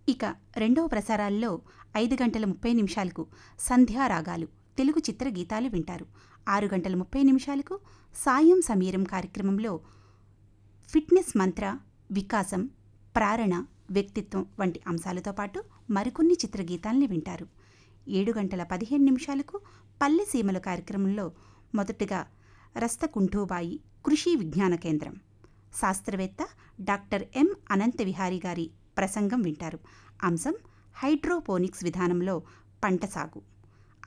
ఇక రెండవ ప్రసారాల్లో ఐదు గంటల ముప్పై నిమిషాలకు సంధ్యారాగాలు తెలుగు చిత్ర గీతాలు వింటారు ఆరు గంటల ముప్పై నిమిషాలకు సాయం సమీరం కార్యక్రమంలో ఫిట్నెస్ మంత్ర వికాసం ప్రారణ వ్యక్తిత్వం వంటి అంశాలతో పాటు మరికొన్ని చిత్రగీతాల్ని వింటారు ఏడు గంటల పదిహేను నిమిషాలకు పల్లె సీమల కార్యక్రమంలో మొదటగా రస్తకుంఠూబాయి కృషి విజ్ఞాన కేంద్రం శాస్త్రవేత్త డాక్టర్ ఎం అనంత విహారీ గారి ప్రసంగం వింటారు అంశం హైడ్రోపోనిక్స్ విధానంలో పంట సాగు